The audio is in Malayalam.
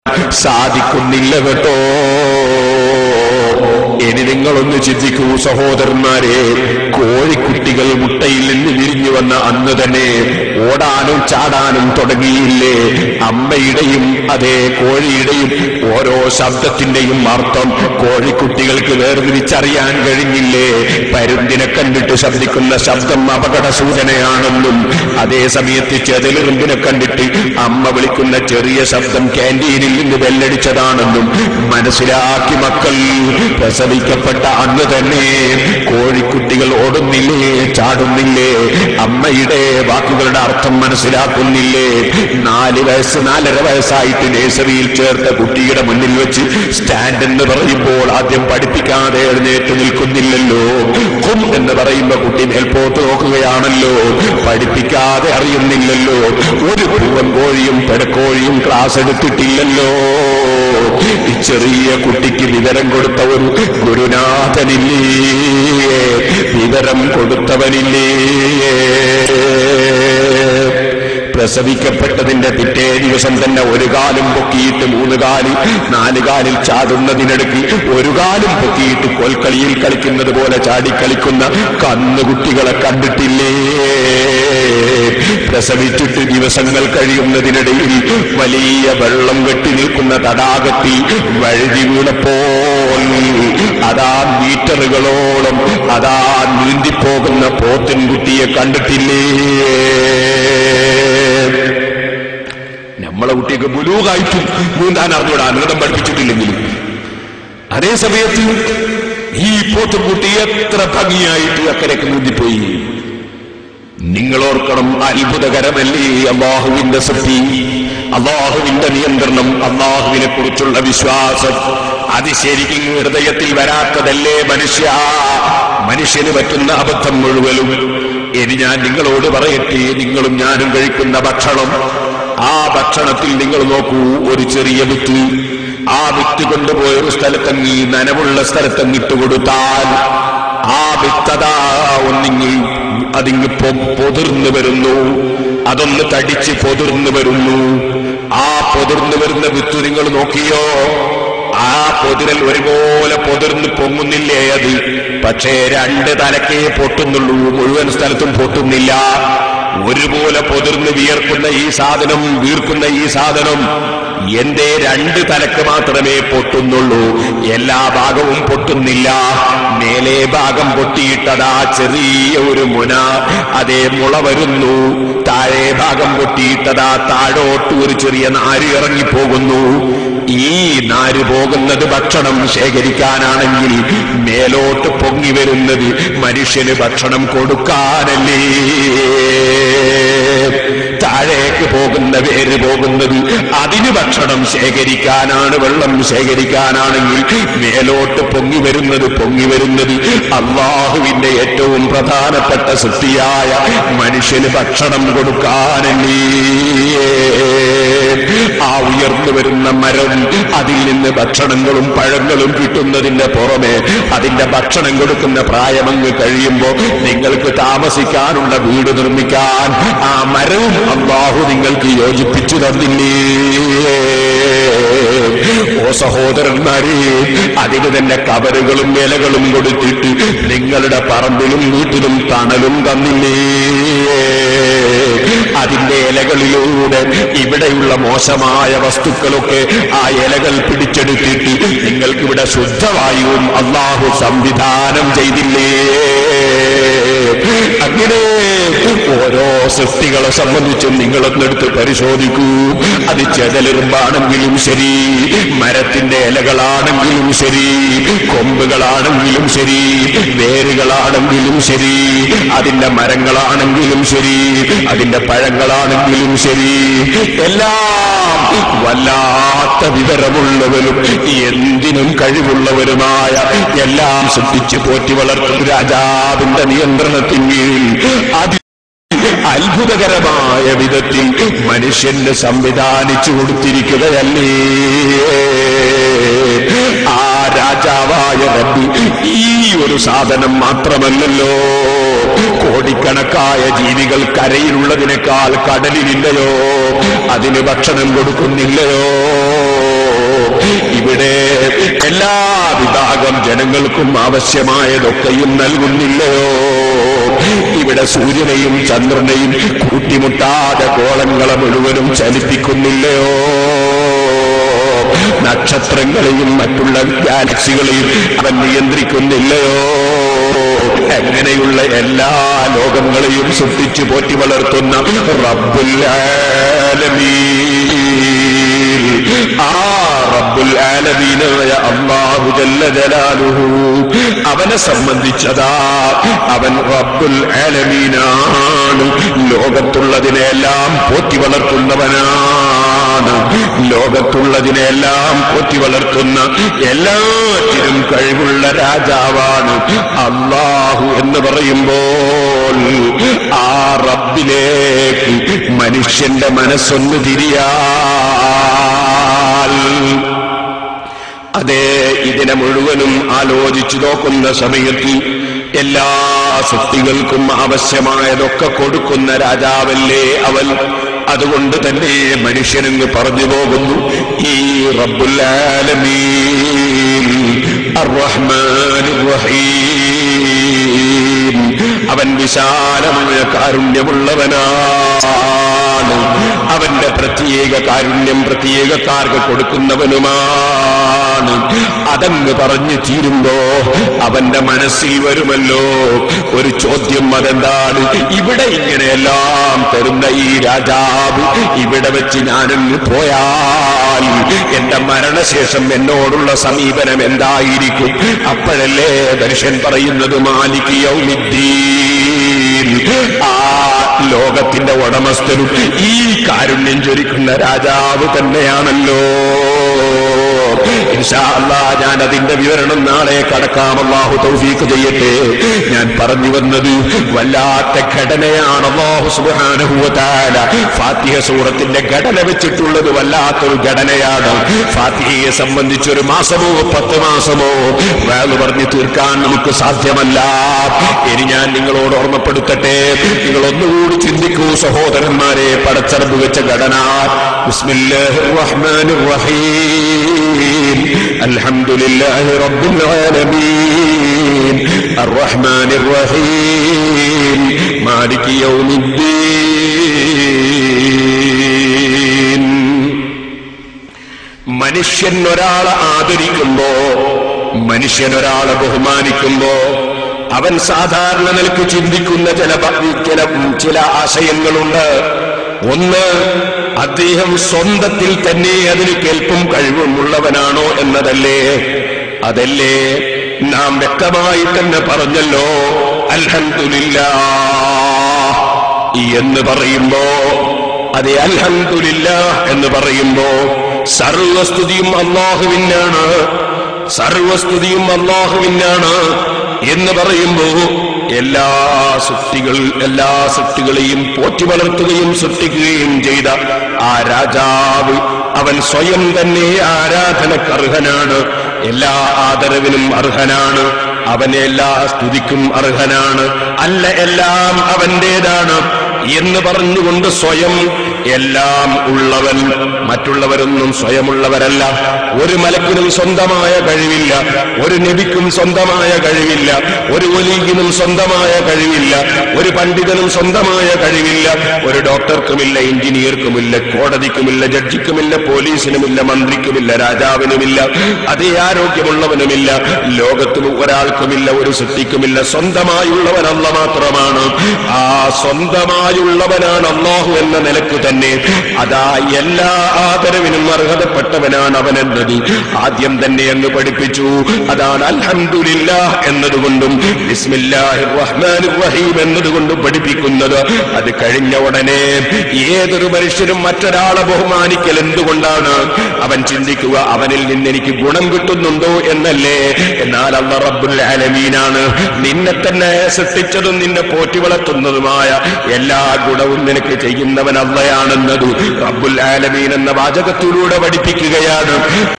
സാധിക്കുന്നില്ല കേട്ടോ ഇനി നിങ്ങളൊന്ന് ചിന്തിക്കൂ സഹോദരന്മാരെ കോഴിക്കുട്ടികൾ മുട്ടയിൽ നിന്ന് വിരിഞ്ഞു വന്ന അന്ന് തന്നെ ഓടാനും ചാടാനും തുടങ്ങിയില്ലേ അമ്മയുടെയും അതേ കോഴിയുടെയും ഓരോ ശബ്ദത്തിന്റെയും അർത്ഥം കോഴിക്കുട്ടികൾക്ക് വേർതിരിച്ചറിയാൻ കഴിഞ്ഞില്ലേ പരുന്തിനെ കണ്ടിട്ട് ശബ്ദിക്കുന്ന ശബ്ദം അപകട സൂചനയാണെന്നും അതേ സമയത്ത് ചെതലെറുമ്പിനെ കണ്ടിട്ട് അമ്മ വിളിക്കുന്ന ചെറിയ ശബ്ദം ക്യാൻറ്റീനിൽ നിന്ന് ബെല്ലടിച്ചതാണെന്നും മനസ്സിലാക്കി മക്കൾ പ്രസവിക്കപ്പെട്ട അന്ന് തന്നെ കോഴിക്കുട്ടികൾ ഓടുന്നില്ലേ ചാടുന്നില്ലേ അമ്മയുടെ വാക്കുകളുടെ അർത്ഥം മനസ്സിലാക്കുന്നില്ലേ നാല് വയസ്സ് നാലര വയസ്സായിട്ട് നേഴ്സറിയിൽ ചേർത്ത കുട്ടിയുടെ മുന്നിൽ വെച്ച് സ്റ്റാൻഡ് എന്ന് പറയുമ്പോൾ ആദ്യം പഠിപ്പിക്കാതെ എഴുന്നേറ്റ് നിൽക്കുന്നില്ലല്ലോ കും എന്ന് പറയുമ്പോ കുട്ടി മേൽപോട്ട് നോക്കുകയാണല്ലോ പഠിപ്പിക്കാതെ അറിയുന്നില്ലല്ലോ ഒരു പൂവൻ കോഴിയും പെടക്കോഴിയും ക്ലാസ് എടുത്തിട്ടില്ലല്ലോ ഈ ചെറിയ കുട്ടിക്ക് വിവരം കൊടുത്ത ഒരു ഗുരുനാഥനില്ലേ വിവരം കൊടുത്തവനില്ലേ പ്രസവിക്കപ്പെട്ടതിന്റെ പിറ്റേ ദിവസം തന്നെ ഒരു കാലും പൊക്കിയിട്ട് മൂന്ന് കാലിൽ നാല് കാലിൽ ചാടുന്നതിനിടയ്ക്ക് ഒരു കാലും പൊക്കിയിട്ട് കോൽക്കളിയിൽ കളിക്കുന്നത് പോലെ ചാടിക്കളിക്കുന്ന കന്നുകുട്ടികളെ കണ്ടിട്ടില്ലേ പ്രസവിച്ചിട്ട് ദിവസങ്ങൾ കഴിയുന്നതിനിടയിൽ വലിയ വെള്ളം കെട്ടി നിൽക്കുന്ന തടാകത്തിൽ വഴുതി വീണപ്പോൾ അതാ മീറ്ററുകളോളം അതാ നീന്തിപ്പോകുന്ന പോത്തിൻകുട്ടിയെ കണ്ടിട്ടില്ലേ നമ്മളെ കുട്ടിയൊക്കെ ബുലൂകായിട്ടും നീന്താൻ അറിഞ്ഞൂടാ അനുഗതം പഠിപ്പിച്ചിട്ടില്ലെങ്കിലും അതേ സമയത്ത് ഈ പോത്തുകുട്ടി എത്ര ഭംഗിയായിട്ട് അക്കരക്ക് നീന്തിപ്പോയി നിങ്ങൾ ഓർക്കണം അത്ഭുതകരമല്ലേ അള്ളാഹുവിന്റെ സൃഷ്ടി അള്ളാഹുവിന്റെ നിയന്ത്രണം അള്ളാഹുവിനെ കുറിച്ചുള്ള വിശ്വാസം അത് ശരിക്കും ഹൃദയത്തിൽ വരാത്തതല്ലേ മനുഷ്യ മനുഷ്യന് പറ്റുന്ന അബദ്ധം മുഴുവനും ഇനി ഞാൻ നിങ്ങളോട് പറയട്ടെ നിങ്ങളും ഞാനും കഴിക്കുന്ന ഭക്ഷണം ആ ഭക്ഷണത്തിൽ നിങ്ങൾ നോക്കൂ ഒരു ചെറിയ വിത്ത് ആ വിത്ത് കൊണ്ടുപോയ ഒരു സ്ഥലത്തങ്ങി നനവുള്ള സ്ഥലത്തങ്ങിട്ട് കൊടുത്താൽ ആ വിത്തതാ ഒന്നിങ്ങി അതിങ്ങ് പൊ- പൊതിർന്നു വരുന്നു അതൊന്ന് തടിച്ച് പൊതിർന്നു വരുന്നു ആ പൊതിർന്നു വരുന്ന വിത്ത് നിങ്ങൾ നോക്കിയോ ആ പൊതിരൽ ഒരുപോലെ പൊതിർന്ന് പൊങ്ങുന്നില്ലേ അത് പക്ഷേ രണ്ട് തലക്കേ പൊട്ടുന്നുള്ളൂ മുഴുവൻ സ്ഥലത്തും പൊട്ടുന്നില്ല ഒരുപോലെ പൊതിർന്ന് വിയർക്കുന്ന ഈ സാധനം വീർക്കുന്ന ഈ സാധനം എന്റെ രണ്ട് തലക്ക് മാത്രമേ പൊട്ടുന്നുള്ളൂ എല്ലാ ഭാഗവും പൊട്ടുന്നില്ല മേലെ ഭാഗം പൊട്ടിയിട്ടതാ ചെറിയ ഒരു മുന അതേ മുള വരുന്നു താഴെ ഭാഗം പൊട്ടിയിട്ടതാ താഴോട്ട് ഒരു ചെറിയ നാര് ഇറങ്ങിപ്പോകുന്നു ഈ നാര് പോകുന്നത് ഭക്ഷണം ശേഖരിക്കാനാണെങ്കിൽ മേലോട്ട് പൊങ്ങി വരുന്നത് മനുഷ്യന് ഭക്ഷണം കൊടുക്കാനല്ലേ താഴേക്ക് പോകുന്ന വേര് പോകുന്നത് അതിന് ഭക്ഷണം ശേഖരിക്കാനാണ് വെള്ളം ശേഖരിക്കാനാണെങ്കിൽ മേലോട്ട് പൊങ്ങി വരുന്നത് പൊങ്ങി വരുന്നത് അള്ളാഹുവിന്റെ ഏറ്റവും പ്രധാനപ്പെട്ട സൃഷ്ടിയായ മനുഷ്യന് ഭക്ഷണം കൊടുക്കാനല്ലേ ആ ഉയർന്നു വരുന്ന മരം അതിൽ നിന്ന് ഭക്ഷണങ്ങളും പഴങ്ങളും കിട്ടുന്നതിന്റെ പുറമെ അതിന്റെ ഭക്ഷണം കൊടുക്കുന്ന പ്രായമങ്ങ് കഴിയുമ്പോ നിങ്ങൾക്ക് താമസിക്കാനുള്ള വീട് നിർമ്മിക്കാൻ ആ മരവും അള്ളാഹു നിങ്ങൾക്ക് യോജിപ്പിച്ചു തന്നില്ലേ ഓ സഹോദരന്മാരെ അതിന് തന്നെ കവറുകളും ഇലകളും കൊടുത്തിട്ട് നിങ്ങളുടെ പറമ്പിലും വീട്ടിലും തണലും തന്നില്ലേ അതിന്റെ ഇലകളിലൂടെ ഇവിടെയുള്ള മോശമായ വസ്തുക്കളൊക്കെ ആ ഇലകൾ പിടിച്ചെടുത്തിട്ട് നിങ്ങൾക്കിവിടെ ശുദ്ധവായുവും അള്ളാഹു സംവിധാനം ചെയ്തില്ലേ അങ്ങനെ ഓരോ സൃഷ്ടികളെ സംബന്ധിച്ചും നിങ്ങളൊന്നെടുത്ത് പരിശോധിക്കൂ അത് ചെതലെറുമ്പാണെങ്കിലും ശരി മരത്തിന്റെ ഇലകളാണെങ്കിലും ശരി കൊമ്പുകളാണെങ്കിലും ശരി വേരുകളാണെങ്കിലും ശരി അതിന്റെ മരങ്ങളാണെങ്കിലും ശരി അതിന്റെ പഴങ്ങളാണെങ്കിലും ശരി എല്ലാം വല്ലാത്ത വിവരമുള്ളവരും എന്തിനും കഴിവുള്ളവരുമായ എല്ലാം സൃഷ്ടിച്ചു പോറ്റി വളർത്തും രാജാവിന്റെ നിയന്ത്രണത്തിൽ അതി അത്ഭുതകരമായ വിധത്തിൽ മനുഷ്യന് സംവിധാനിച്ചു കൊടുത്തിരിക്കുകയല്ലേ ആ രാജാവായ റബ്ബ് ഈ ഒരു സാധനം മാത്രമല്ലല്ലോ കോടിക്കണക്കായ ജീവികൾ കരയിലുള്ളതിനേക്കാൾ കടലിലില്ലയോ അതിന് ഭക്ഷണം കൊടുക്കുന്നില്ലയോ ഇവിടെ എല്ലാ വിഭാഗം ജനങ്ങൾക്കും ആവശ്യമായതൊക്കെയും നൽകുന്നില്ലയോ ഇവിടെ സൂര്യനെയും ചന്ദ്രനെയും കൂട്ടിമുട്ടാതെ ഗോളങ്ങളെ മുഴുവനും ചലിപ്പിക്കുന്നില്ലയോ നക്ഷത്രങ്ങളെയും മറ്റുള്ള ഗാലക്സികളെയും അവൻ നിയന്ത്രിക്കുന്നില്ലയോ അങ്ങനെയുള്ള എല്ലാ ലോകങ്ങളെയും സൃഷ്ടിച്ചു പോറ്റി വളർത്തുന്ന റബ്ബുൽ ആലമീൻ ആ റബ്ബുൽ ആലമീനായ അല്ലാഹു ജല്ല ജലാലുഹു അവനെ സംബന്ധിച്ചതാ അവൻ റബ്ബുൽ ആലമീനാണ് ലോകത്തുള്ളതിനെല്ലാം പോറ്റി വളർത്തുന്നവനാണ് ലോകത്തുള്ളതിനെല്ലാം പോറ്റി വളർത്തുന്ന എല്ലാറ്റിനും കഴിവുള്ള രാജാവാണ് അള്ളാഹു എന്ന് പറയുമ്പോൾ ആ റബ്ബിലേക്ക് മനുഷ്യന്റെ മനസ്സൊന്ന് തിരിയാൽ അതെ ഇതിനെ മുഴുവനും ആലോചിച്ചു നോക്കുന്ന സമയത്ത് എല്ലാ സൃഷ്ടികൾക്കും ആവശ്യമായതൊക്കെ കൊടുക്കുന്ന രാജാവല്ലേ അവൻ അതുകൊണ്ട് തന്നെ മനുഷ്യനെന്ന് പറഞ്ഞു പോകുന്നു ഈ റബ്ബുല്ലാലമീൻ റഹീം അവൻ വിശാലമായ കാരുണ്യമുള്ളവനാണ് അവന്റെ പ്രത്യേക കാരുണ്യം പ്രത്യേകക്കാർക്ക് കൊടുക്കുന്നവനുമാണ് അതങ്ങ് പറഞ്ഞു തീരുമ്പോ അവന്റെ മനസ്സിൽ വരുമല്ലോ ഒരു ചോദ്യം അതെന്താണ് ഇവിടെ ഇങ്ങനെയെല്ലാം തരുന്ന ഈ രാജാവ് ഇവിടെ വെച്ച് ഞാനങ്ങ് പോയാൽ എന്റെ മരണശേഷം എന്നോടുള്ള സമീപനം എന്തായിരിക്കും അപ്പോഴല്ലേ മനുഷ്യൻ പറയുന്നത് മാലിക് യൗമിദ്ദീൻ ആ ലോകത്തിന്റെ ഉടമസ്ഥനും ഈ കാരുണ്യം ചൊരിക്കുന്ന രാജാവ് തന്നെയാണല്ലോ ഇൻഷാ അല്ലാ ഞാൻ അതിന്റെ വിവരണം നാളെ കടക്കാം അള്ളാഹു തൗഫീഖ് ചെയ്യട്ടെ ഞാൻ പറഞ്ഞു വന്നത് വല്ലാത്ത ഘടനയാണ് അള്ളാഹു സുബ്ഹാനഹു വ തആല ഫാത്തിഹ സൂറത്തിന്റെ ഘടന വെച്ചിട്ടുള്ളത് വല്ലാത്തൊരു ഘടനയാണ് ഫാത്തിഹയെ സംബന്ധിച്ചൊരു മാസമോ പത്ത് മാസമോ വേള് പറഞ്ഞു തീർക്കാൻ നമുക്ക് സാധ്യമല്ല ഇനി ഞാൻ നിങ്ങളോട് ഓർമ്മപ്പെടുത്തട്ടെ നിങ്ങൾ ഒന്നുകൂടി ചിന്തിക്കൂ സഹോദരന്മാരെ പടച്ചറമ്പ് വെച്ച ഘടന ബിസ്മില്ലാഹിർ റഹ്മാനിർ റഹീം അൽഹംദുലില്ലാഹി റബ്ബിൽ ആലമീൻ അർറഹ്മാനിർ റഹീം മാലികി യൗമിദ്ദീൻ മനുഷ്യൻ ഒരാളെ ആദരിക്കുമ്പോ മനുഷ്യൻ ഒരാളെ ബഹുമാനിക്കുമ്പോ അവൻ സാധാരണ നിലക്ക് ചിന്തിക്കുന്ന ചില ബ- ചില ചില ആശയങ്ങളുണ്ട് ഒന്ന് അദ്ദേഹം സ്വന്തത്തിൽ തന്നെ അതിന് കേൾപ്പും കഴിവും ഉള്ളവനാണോ എന്നതല്ലേ അതല്ലേ നാം വ്യക്തമായി തന്നെ പറഞ്ഞല്ലോ അൽഹംദുലില്ലാ എന്ന് പറയുമ്പോ അതെ അൽഹംദുലില്ല എന്ന് പറയുമ്പോ സർവസ്തുതിയും അള്ളാഹുവിനാണ് സർവസ്തുതിയും അള്ളാഹുവിനാണ് എന്ന് പറയുമ്പോ എല്ലാ സൃഷ്ടികൾ എല്ലാ സൃഷ്ടികളെയും പോറ്റി വളർത്തുകയും സൃഷ്ടിക്കുകയും ചെയ്ത ആ രാജാവ് അവൻ സ്വയം തന്നെ ആരാധനക്ക് അർഹനാണ് എല്ലാ ആദരവിനും അർഹനാണ് അവനെ എല്ലാ സ്തുതിക്കും അർഹനാണ് അല്ല എല്ലാം അവന്റേതാണ് എന്ന് പറഞ്ഞുകൊണ്ട് സ്വയം എല്ലാം ഉള്ളവൻ മറ്റുള്ളവരൊന്നും സ്വയമുള്ളവരല്ല ഒരു മലക്കിനും സ്വന്തമായ കഴിവില്ല ഒരു നബിക്കും സ്വന്തമായ കഴിവില്ല ഒരു ഒലീഗിനും സ്വന്തമായ കഴിവില്ല ഒരു പണ്ഡിതനും സ്വന്തമായ കഴിവില്ല ഒരു ഡോക്ടർക്കുമില്ല എഞ്ചിനീയർക്കുമില്ല കോടതിക്കുമില്ല ജഡ്ജിക്കുമില്ല പോലീസിനുമില്ല മന്ത്രിക്കുമില്ല രാജാവിനുമില്ല അതേ ആരോഗ്യമുള്ളവനുമില്ല ലോകത്തും ഒരാൾക്കുമില്ല ഒരു സൃഷ്ടിക്കുമില്ല സ്വന്തമായുള്ളവനല്ല മാത്രമാണ് ആ സ്വന്തമായുള്ളവനാണ് അള്ളാഹു എന്ന നിലക്ക് തന്നെ അതാ എല്ലാ ആദരവിനും അർഹതപ്പെട്ടവനാണ് അവൻ എന്നത് ആദ്യം തന്നെ അങ്ങ് പഠിപ്പിച്ചു അതാണ് അൽഹംദുലില്ല എന്നതുകൊണ്ടും ബിസ്മില്ലാഹിർ റഹ്മാനിർ റഹീം എന്നതുകൊണ്ടും പഠിപ്പിക്കുന്നത് അത് കഴിഞ്ഞ ഉടനെ ഏതൊരു മനുഷ്യനും മറ്റൊരാളെ ബഹുമാനിക്കൽ എന്തുകൊണ്ടാണ് അവൻ ചിന്തിക്കുക അവനിൽ നിന്ന് എനിക്ക് ഗുണം കിട്ടുന്നുണ്ടോ എന്നല്ലേ എന്നാൽ അല്ല റബ്ബുൽ ആലമീനാണ് നിന്നെ തന്നെ സൃഷ്ടിച്ചതും നിന്നെ പോറ്റി വളർത്തുന്നതുമായ എല്ലാ ഗുണവും നിനക്ക് ചെയ്യുന്നവൻ അള്ളയാണെന്നത് റബ്ബുൽ ആലമീൻ എന്ന വാചകത്തിലൂടെ പഠിപ്പിക്കുകയാണ്